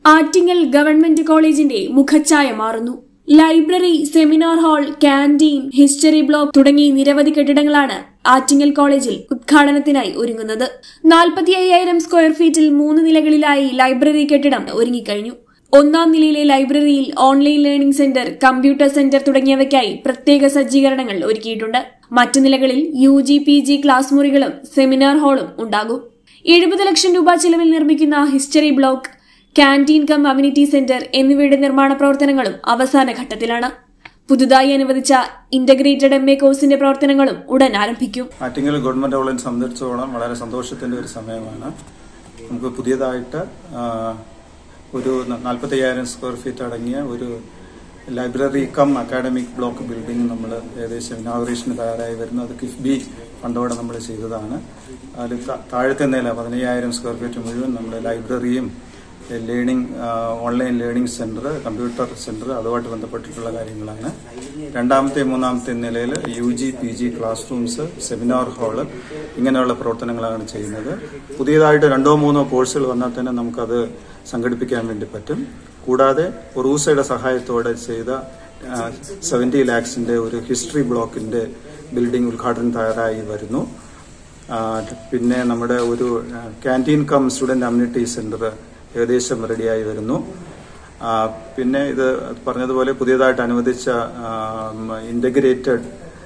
Attingal government കോളേജിന്റെ മുഖച്ഛായ മാറുന്നു library seminar hall canteen history block തുടങ്ങി നിരവധി കെട്ടിടങ്ങളാണ് ആറ്റിങ്ങൽ കോളേജിൽ ഉദ്ഘാടനത്തിനായി ഒരുങ്ങുന്നത് നാൽപ്പത്തി അയ്യായിരം സ്ക്വയർ ഫീറ്റിൽ മൂന്ന് നിലകളിലായി ലൈബ്രറി കെട്ടിടം ഒരുങ്ങിക്കഴിഞ്ഞു ഒന്നാം നിലയിലെ ലൈബ്രറിയിൽ online learning centre computer centre തുടങ്ങിയവയ്ക്കായി പ്രത്യേക സജ്ജീകരണങ്ങൾ ഒരുക്കിയിട്ടുണ്ട് മറ്റു നിലകളിൽ U G P G class മുറികളും സെമിനാർ ഹാളും ഉണ്ടാകും എഴുപത് ലക്ഷം രൂപ ചിലവിൽ നിർമ്മിക്കുന്ന history block canteen cum community centre എന്നിവയുടെ നിർമ്മാണ പ്രവർത്തനങ്ങളും അവസാന ഘട്ടത്തിലാണ് പുതുതായി അനുവദിച്ച ഇന്റഗ്രേറ്റഡ് എം എ കോഴ്സിന്റെ പ്രവർത്തനങ്ങളും ഉടൻ ആരംഭിക്കും ആറ്റിങ്ങൽ ഗവൺമെന്റ് കോളേജ് സംബന്ധിച്ചോളം വളരെ സന്തോഷത്തിന്റെ ഒരു സമയമാണ് നമുക്ക് പുതിയതായിട്ട് ആ, ഒരു നാൽപ്പത്തി അയ്യായിരം സ്ക്വയർ ഫീറ്റ് അടങ്ങിയ ഒരു library cum academic block building നമ്മൾ ഏകദേശം ഇനാഗുറേഷന് തയ്യാറായി വരുന്നു അത് കിഫ്ബി ഫണ്ടോടെ നമ്മൾ ചെയ്തതാണ് അതിൽ താ- താഴത്തെ നില പതിനയ്യായിരം സ്ക്വയർ ഫീറ്റ് മുഴുവൻ നമ്മൾ ലൈബ്രറിയും learning online learning centre computer centre അതുമായിട്ട് ബന്ധപ്പെട്ടിട്ടുള്ള കാര്യങ്ങളാണ് രണ്ടാമത്തെ മൂന്നാമത്തെ നിലയിൽ U G P G class rooms seminar hall ഇങ്ങനെയുള്ള പ്രവർത്തനങ്ങളാണ് ചെയ്യുന്നത് പുതിയതായിട്ട് രണ്ടോ മൂന്നോ കോഴ്സുകൾ വന്നാൽ തന്നെ നമുക്കത് സംഘടിപ്പിക്കാൻ വേണ്ടി പറ്റും കൂടാതെ ഒറൂസയുടെ സഹായത്തോടെ ചെയ്ത സെവന്റി ലാക്സിന്റെ ഒരു ഹിസ്റ്ററി ബ്ലോക്കിന്റെ ബിൽഡിംഗ് ഉദ്ഘാടനം തയ്യാറായി വരുന്നു ആ, പിന്നെ നമ്മുടെ ഒരു canteen cum student amenity centre ഏകദേശം റെഡിയായി വരുന്നു ആ, പിന്നെ ഇത് പറഞ്ഞതുപോലെ പുതിയതായിട്ട് അനുവദിച്ച integrated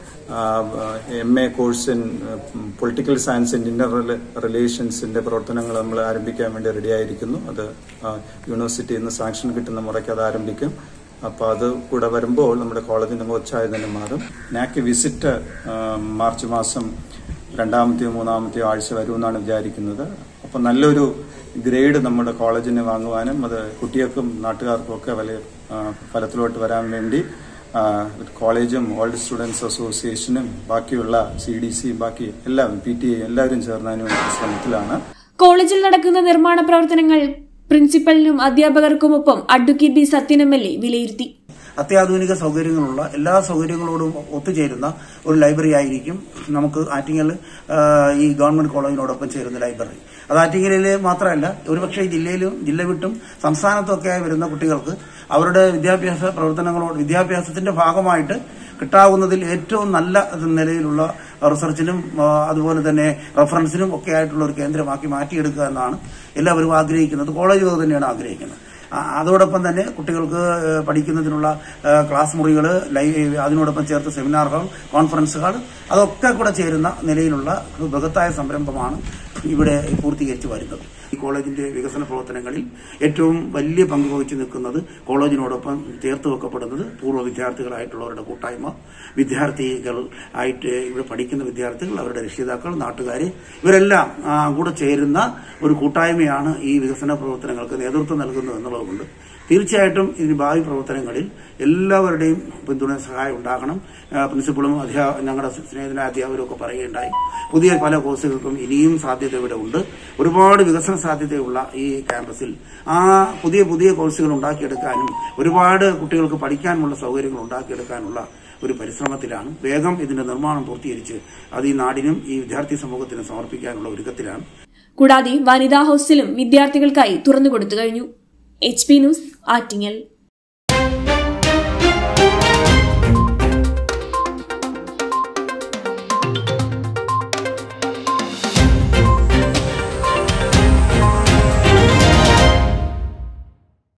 M A course in political science and inter റിലേഷൻസിന്റെ പ്രവർത്തനങ്ങൾ നമ്മൾ ആരംഭിക്കാൻ വേണ്ടി റെഡിയായിരിക്കുന്നു അത് ആ, യൂണിവേഴ്സിറ്റിയിൽ നിന്ന് സാങ്ഷൻ കിട്ടുന്ന മുറയ്ക്ക് അത് ആരംഭിക്കും അപ്പോൾ അത് കൂടെ വരുമ്പോൾ നമ്മുടെ കോളേജിന്റെ മുഖച്ഛായ തന്നെ മാറും നാക്ക് വിസിറ്റ് ആ, മാർച്ച് മാസം രണ്ടാമത്തെയോ മൂന്നാമത്തെയോ ആഴ്ച വരുമെന്നാണ് വിചാരിക്കുന്നത് അപ്പം നല്ലൊരു ഗ്രേഡ് നമ്മുടെ കോളേജിന് വാങ്ങുവാനും അത് കുട്ടികൾക്കും നാട്ടുകാർക്കും ഒക്കെ വലിയ ആ, ഫലത്തിലോട്ട് വരാൻ വേണ്ടി ആ, കോളേജും ഓൾഡ് സ്റ്റുഡൻസ് അസോസിയേഷനും ബാക്കിയുള്ള സി ഡി സി ബാക്കി എല്ലാവരും പി ടി എ എല്ലാവരും ചേർന്ന് അതിന് വേണ്ടി ശ്രമത്തിലാണ് കോളേജിൽ നടക്കുന്ന നിർമ്മാണ പ്രവർത്തനങ്ങൾ പ്രിൻസിപ്പലിനും അധ്യാപകർക്കുമൊപ്പം advocate B Sathyan M L A വിലയിരുത്തി അത്യാധുനിക സൗകര്യങ്ങളുള്ള എല്ലാ സൗകര്യങ്ങളോടും ഒത്തുചേരുന്ന ഒരു ലൈബ്രറി ആയിരിക്കും നമുക്ക് ആറ്റിങ്ങൽ ആ, ഈ ഗവൺമെന്റ് കോളേജിനോടൊപ്പം ചേരുന്ന ലൈബ്രറി അത് ആറ്റിങ്ങലിൽ മാത്രമല്ല ഒരുപക്ഷെ ഈ ജില്ലയിലും ജില്ല വിട്ടും സംസ്ഥാനത്തൊക്കെ വരുന്ന കുട്ടികൾക്ക് അവരുടെ വിദ്യാഭ്യാസ പ്രവർത്തനങ്ങളോട് വിദ്യാഭ്യാസത്തിന്റെ ഭാഗമായിട്ട് കിട്ടാവുന്നതിൽ ഏറ്റവും നല്ല നിലയിലുള്ള റിസർച്ചിനും ആ, അതുപോലെ തന്നെ റെഫറൻസിനും ഒക്കെ ആയിട്ടുള്ള ഒരു കേന്ദ്രമാക്കി മാറ്റിയെടുക്കുക എന്നാണ് എല്ലാവരും ആഗ്രഹിക്കുന്നത് കോളേജ് അത് തന്നെയാണ് ആഗ്രഹിക്കുന്നത് ആ, അതോടൊപ്പം തന്നെ കുട്ടികൾക്ക് ഏഹ്, പഠിക്കുന്നതിനുള്ള ഏഹ്, ക്ലാസ് മുറികൾ അതിനോടൊപ്പം ചേർത്ത് സെമിനാർ ഹാൾ കോൺഫറൻസ് ഹാൾ അതൊക്കെ കൂടെ ചേരുന്ന നിലയിലുള്ള ഒരു ബൃഹത്തായ സംരംഭമാണ് ഇവിടെ പൂർത്തീകരിച്ച് വരുന്നത് ഈ കോളേജിന്റെ വികസന പ്രവർത്തനങ്ങളിൽ ഏറ്റവും വലിയ പങ്ക് വഹിച്ചു നിൽക്കുന്നത് കോളേജിനോടൊപ്പം ചേർത്ത് വെക്കപ്പെടുന്നത് പൂർവ്വ വിദ്യാർത്ഥികളായിട്ടുള്ളവരുടെ കൂട്ടായ്മ വിദ്യാർത്ഥികൾ ആയിട്ട് ഇവിടെ പഠിക്കുന്ന വിദ്യാർത്ഥികൾ അവരുടെ രക്ഷിതാക്കൾ നാട്ടുകാർ ഇവരെല്ലാം ആ, കൂടെ ചേരുന്ന ഒരു കൂട്ടായ്മയാണ് ഈ വികസന പ്രവർത്തനങ്ങൾക്ക് നേതൃത്വം നൽകുന്നത് എന്നുള്ളതുകൊണ്ട് തീർച്ചയായിട്ടും ഇതിന് ഭാവി പ്രവർത്തനങ്ങളിൽ എല്ലാവരുടെയും പിന്തുണ സഹായം ഉണ്ടാകണം ആ, പ്രിൻസിപ്പളും അധ്യാ ഞങ്ങളുടെ സ്നേഹിതനായ അധ്യാപകരും ഒക്കെ പറയുകയുണ്ടായി പുതിയ പല കോഴ്സുകൾക്കും ഇനിയും സാധ്യത ഇവിടെ ഉണ്ട് ഒരുപാട് വികസന സാധ്യതയുള്ള ഈ ക്യാമ്പസിൽ ആ പുതിയ പുതിയ കോഴ്സുകൾ ഉണ്ടാക്കിയെടുക്കാനും ഒരുപാട് കുട്ടികൾക്ക് പഠിക്കാനുമുള്ള സൗകര്യങ്ങൾ ഉണ്ടാക്കിയെടുക്കാനുള്ള ഒരു പരിശ്രമത്തിലാണ് വേഗം ഇതിന്റെ നിർമ്മാണം പൂർത്തീകരിച്ച് അത് ഈ നാടിനും ഈ വിദ്യാർത്ഥി സമൂഹത്തിനും സമർപ്പിക്കാനുള്ള ഒരുക്കത്തിലാണ് കൂടാതെ വനിതാ ഹോസ്റ്റലും വിദ്യാർത്ഥികൾക്കായി തുറന്നുകൊടുത്തു കഴിഞ്ഞു എച്ച് പി ന്യൂസ് ആറ്റിങ്ങൽ